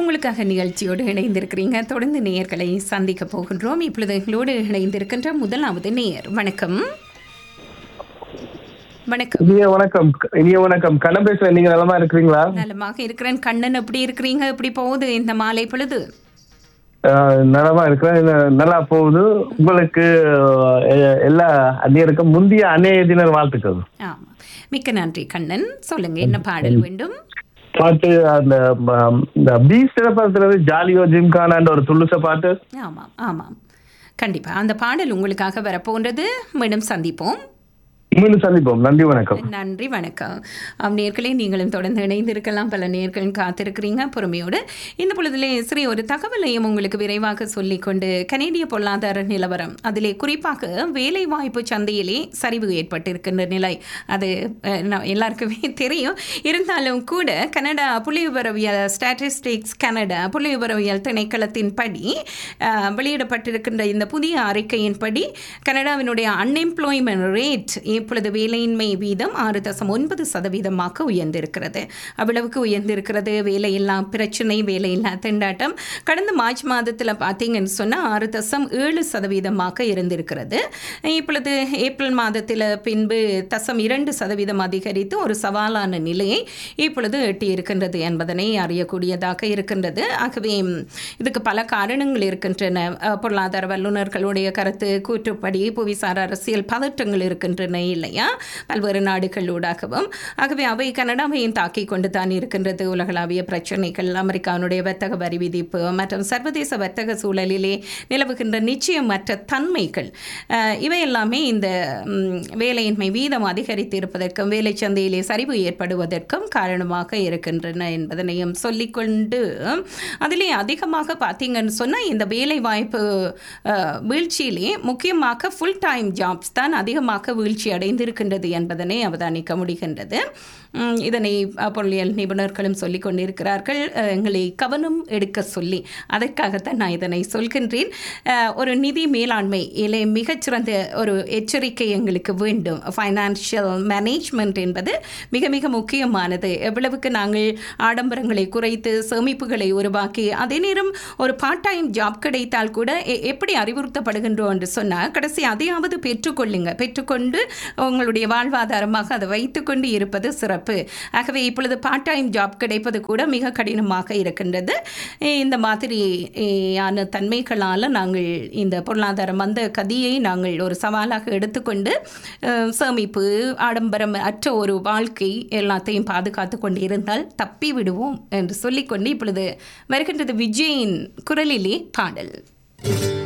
உங்களுக்காக நிகழ்ச்சியோடு இணைந்திருக்கிறீங்க தொடர்ந்து நேயர்களை சந்திக்க போகின்றோம் இப்பொழுது எங்களோடு இணைந்திருக்கின்ற முதலாவது நேயர் வணக்கம் வணக்கம் இனிய வணக்கம் இனிய வணக்கம் கண்ணன் பேசுறேன் நீங்க நலமா இருக்கிறீங்களா நலமாக இருக்கிறேன் கண்ணன் எப்படி இருக்கிறீங்க எப்படி போகுது இந்த மாலை பொழுது அஹ், நலமா இருக்கிறேன் ந- நல்லா போகுது உங்களுக்கு அஹ், எல்லா அந்நியருக்கும் முந்தைய அன்னைய தினர் வாழ்த்துக்கள் ஆமா மிக்க நன்றி கண்ணன் சொல்லுங்க என்ன பாடல் வேண்டும் பாட்டு அந்த ம- இந்த பி சிறப்பத்துல ஜாலியோ ஜிம்கானான்ற ஒரு துள்ளுச பாட்டு ஆமாம் ஆமாம் கண்டிப்பா அந்த பாடல் உங்களுக்காக வரப்போன்றது மீண்டும் சந்திப்போம் மீண்டும் சந்திப்போம் நன்றி வணக்கம் நன்றி வணக்கம் ஆம் நேர்களே நீங்களும் தொடர்ந்து இணைந்திருக்கலாம் பல நேர்களும் காத்திருக்கிறீங்க பொறுமையோடு இந்த பொழுதிலே சரி ஒரு தகவலையும் உங்களுக்கு விரைவாக சொல்லிக்கொண்டு கனேடிய பொருளாதார நிலவரம் அதிலே குறிப்பாக வேலைவாய்ப்பு சந்தையிலே சரிவு ஏற்பட்டிருக்கின்ற நிலை அது அஹ், ந- எல்லாருக்குமே தெரியும் இருந்தாலும் கூட கனடா புள்ளிவிவரவியல் ஸ்டாட்டிஸ்டிக்ஸ் கனடா புள்ளிவிவரவியல் திணைக்களத்தின்படி அஹ், வெளியிடப்பட்டிருக்கின்ற இந்த புதிய அறிக்கையின்படி கனடாவினுடைய அன்எம்ப்ளாய்மெண்ட் ரேட் இப்பொழுது வேலையின்மை வீதம் ஆறு தசம் ஒன்பது சதவீதமாக உயர்ந்திருக்கிறது அவ்வளவுக்கு உயர்ந்திருக்கிறது வேலையில்லா பிரச்சனை வேலையில்லா திண்டாட்டம் கடந்த மார்ச் மாதத்தில் பார்த்தீங்கன்னு சொன்னால் ஆறு தசம் ஏழு சதவீதமாக இருந்திருக்கிறது இப்பொழுது ஏப்ரல் மாதத்தில் பின்பு தசம் இரண்டு சதவீதம் அதிகரித்து ஒரு சவாலான நிலையை இப்பொழுது எட்டியிருக்கின்றது என்பதனை அறியக்கூடியதாக இருக்கின்றது ஆகவே ம், இதுக்கு பல காரணங்கள் இருக்கின்றன அஹ், பொருளாதார வல்லுநர்களுடைய கருத்து கூற்றுப்படி புவிசார் அரசியல் பதற்றங்கள் இருக்கின்றன இல்லையா பல்வேறு நாடுகளூடாகவும் ஆகவே அவை கனடாவையும் தாக்கி கொண்டு தான் இருக்கின்றது உலகளாவிய பிரச்சனைகள் அமெரிக்காவுடைய வர்த்தக வரி விதிப்பு மற்றும் சர்வதேச வர்த்தக சூழலிலே நிலவுகின்ற நிச்சயமற்ற தன்மைகள் அஹ், இவை எல்லாமே இந்த ம், வேலையின்மை வீதம் அதிகரித்து இருப்பதற்கும் வேலை சந்தையிலே சரிவு ஏற்படுவதற்கும் காரணமாக இருக்கின்றன என்பதனையும் சொல்லிக்கொண்டு அதிலே அதிகமாக பார்த்தீங்கன்னு சொன்னால் இந்த வேலை வாய்ப்பு அஹ், வீழ்ச்சியிலே முக்கியமாக ஃபுல் டைம் ஜாப்ஸ் தான் அதிகமாக வீழ்ச்சி அடைந்திருக்கின்றது என்பதனை அவதானிக்க முடிகின்றது உம், இதனை அஹ், பொருளியல் நிபுணர்களும் சொல்லிக் கொண்டிருக்கிறார்கள் அஹ், எங்களை கவனம் எடுக்க சொல்லி அதற்காகத்தான் நான் இதனை சொல்கின்றேன் அஹ், ஒரு நிதி மேலாண்மை இலை மிகச்சிறந்த ஒரு எச்சரிக்கை எங்களுக்கு வேண்டும் ஃபைனான்ஷியல் மேனேஜ்மெண்ட் என்பது மிக மிக முக்கியமானது எவ்வளவுக்கு நாங்கள் ஆடம்பரங்களை குறைத்து சேமிப்புகளை உருவாக்கி அதே நேரம் ஒரு பார்ட் டைம் ஜாப் கிடைத்தால் கூட எ- எப்படி அறிவுறுத்தப்படுகின்றோம் என்று சொன்னால் கடைசி அதையாவது பெற்றுக்கொள்ளுங்க பெற்றுக்கொண்டு உங்களுடைய வாழ்வாதாரமாக அதை வைத்துக்கொண்டு இருப்பது சிறப்பு ஆகவே இப்பொழுது பார்ட் டைம் ஜாப் கிடைப்பது கூட மிக கடினமாக இருக்கின்றது இ- இந்த மாதிரியான தன்மைகளால் நாங்கள் இந்த பொருளாதார மந்த கதியை நாங்கள் ஒரு சவாலாக எடுத்துக்கொண்டு அஹ், சேமிப்பு ஆடம்பரம் அற்ற ஒரு வாழ்க்கை எல்லாத்தையும் பாதுகாத்து கொண்டு இருந்தால் தப்பி விடுவோம் என்று சொல்லிக்கொண்டு இப்பொழுது வருகின்றது விஜயின் குரலிலே பாடல்